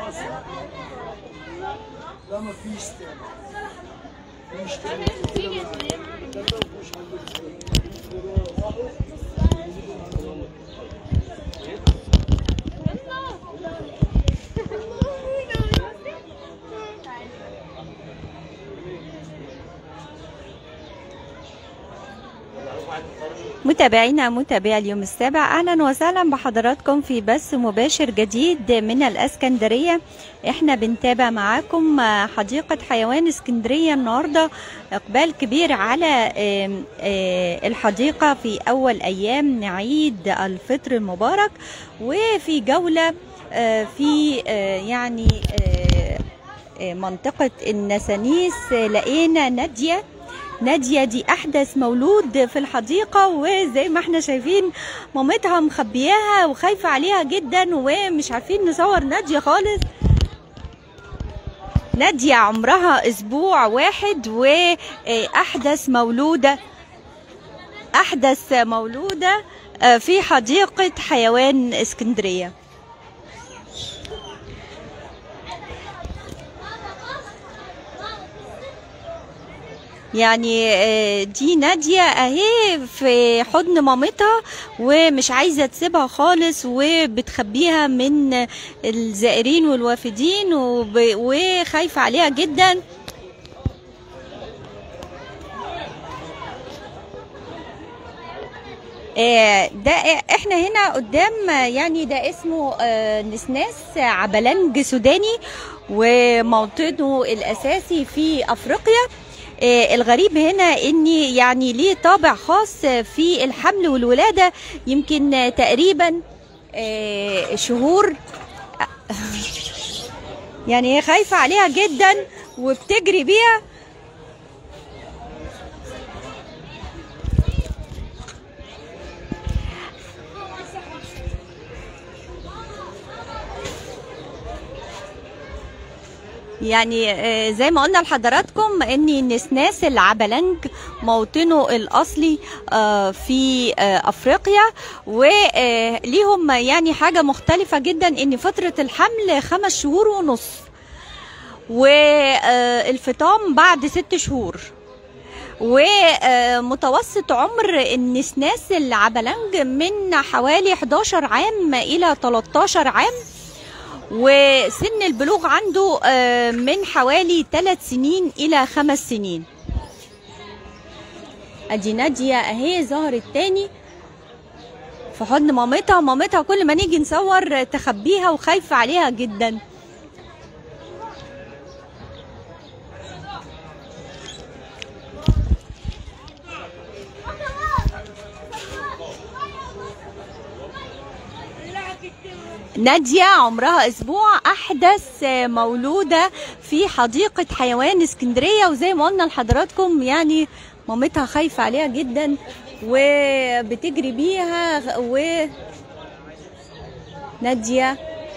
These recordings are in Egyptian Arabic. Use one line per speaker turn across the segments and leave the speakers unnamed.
لا ما فيش تاني مفيش تاني
متابعينا متابعي اليوم السابع اهلا وسهلا بحضراتكم في بث مباشر جديد من الاسكندريه احنا بنتابع معاكم حديقه حيوان اسكندريه النهارده اقبال كبير على آم، آه، الحديقه في اول ايام عيد الفطر المبارك وفي جوله آه، في آه، يعني آه، آه، منطقه النسانيس آه، لقينا ناديه نادية دي أحدث مولود في الحديقة وزي ما احنا شايفين مامتها مخبياها وخايفة عليها جدا ومش عارفين نصور نادية خالص نادية عمرها أسبوع واحد وأحدث مولودة أحدث مولودة آه، في حديقة حيوان اسكندرية يعني آه، دي نادية اهي في حضن مامتها ومش عايزة تسيبها خالص وبتخبيها من الزائرين والوافدين وب- وخايفة عليها جدا آه، ده احنا هنا قدام آه، يعني ده اسمه آه، نسناس عبلنج سوداني وموطنه الاساسي في افريقيا آه، الغريب هنا ان يعني ليه طابع خاص في الحمل والولاده يمكن آه، تقريبا آه، شهور يعني هي خايفه عليها جدا وبتجري بيها يعني آه، زي ما قلنا لحضراتكم ان النسناس العبلنج موطنه الاصلي آه، في آه، افريقيا وليهم يعني حاجه مختلفه جدا ان فتره الحمل خمس شهور ونص والفطام بعد ست شهور ومتوسط عمر النسناس العبلنج من حوالي 11 عام الى 13 عام وسن البلوغ عنده آه، من حوالي 3 سنين الى 5 سنين ادي نادية اهي ظهرت تاني في حضن مامتها مامتها كل ما نيجي نصور تخبيها وخايفة عليها جدا نادية عمرها أسبوع أحدث مولودة في حديقة حيوان اسكندرية وزي ما قلنا لحضراتكم يعني مامتها خايفة عليها جدا وبتجري بيها و نادية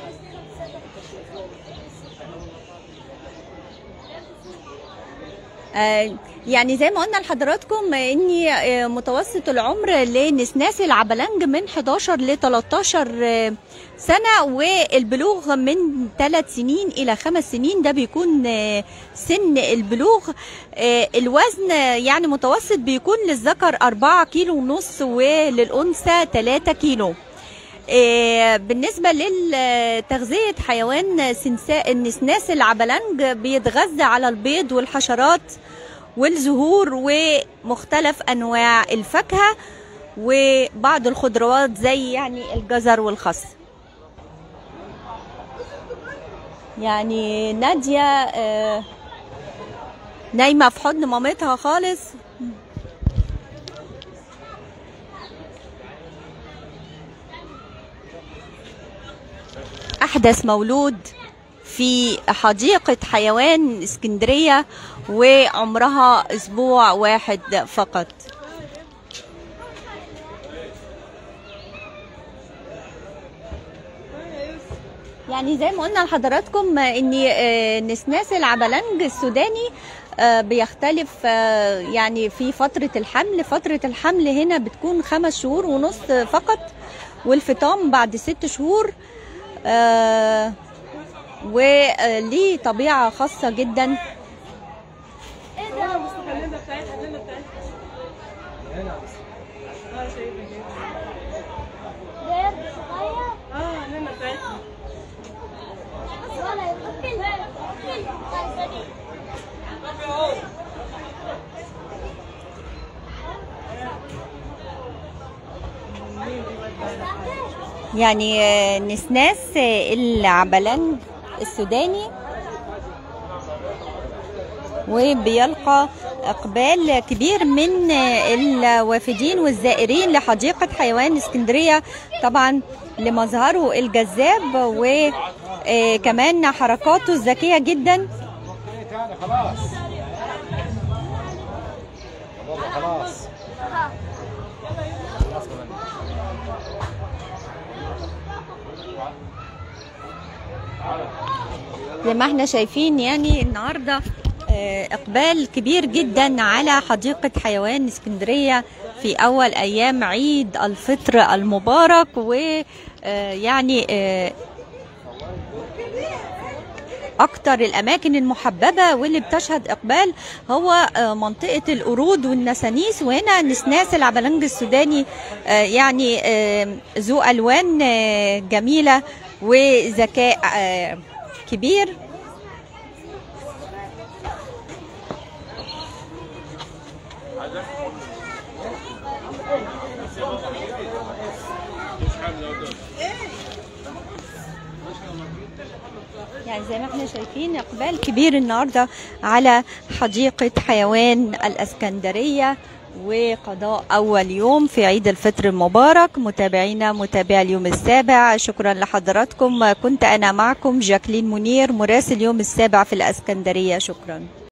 آه، يعني زي ما قلنا لحضراتكم ان آه، متوسط العمر لنسناس العبلنج من 11 ل 13 آه، سنة والبلوغ من 3 سنين إلى 5 سنين ده بيكون آه، سن البلوغ آه، الوزن آه، يعني متوسط بيكون للذكر 4 كيلو ونص وللأنثى 3 كيلو آه، بالنسبة لتغذية حيوان سنساء النسناس العبلنج بيتغذى على البيض والحشرات والزهور ومختلف أنواع الفاكهة وبعض الخضروات زي يعني الجزر والخس يعني نادية آه، نايمة في حضن مامتها خالص أحدث مولود في حديقة حيوان اسكندرية وعمرها أسبوع واحد فقط يعني زي ما قلنا لحضراتكم ان آه، نسناس العبلنج السوداني آه، بيختلف آه، يعني في فترة الحمل فترة الحمل هنا بتكون خمس شهور ونص فقط والفطام بعد ست شهور آه، وليه طبيعة خاصة جدا
ايه ده؟ النملة بتاعتها النملة بتاعتها اه شايفة كده
بيرد صغير
اه النملة بتاعتها
ولا يقتل قتل
يعني آه، نسناس آه، العبلنج السوداني وبيلقى اقبال كبير من آه، الوافدين والزائرين لحديقه حيوان اسكندريه طبعا لمظهره الجذاب وكمان حركاته الذكيه جدا
تاني خلاص يا بابا خلاص خلاص كمان
زي ما احنا شايفين يعني النهارده آه، اقبال كبير جدا على حديقه حيوان اسكندريه في اول ايام عيد الفطر المبارك ويعني اكتر الاماكن المحببه واللي بتشهد اقبال هو آه، منطقه القرود والنسانيس وهنا نسناس العبلنج السوداني آه، يعني آه، ذو الوان آه، جميله وذكاء آه، كبير يعني زي ما احنا شايفين اقبال كبير النهارده على حديقه حيوان الاسكندريه وقضاء اول يوم في عيد الفطر المبارك متابعينا متابعي اليوم السابع شكرا لحضراتكم كنت انا معكم جاكلين منير مراسل اليوم السابع في الاسكندريه شكرا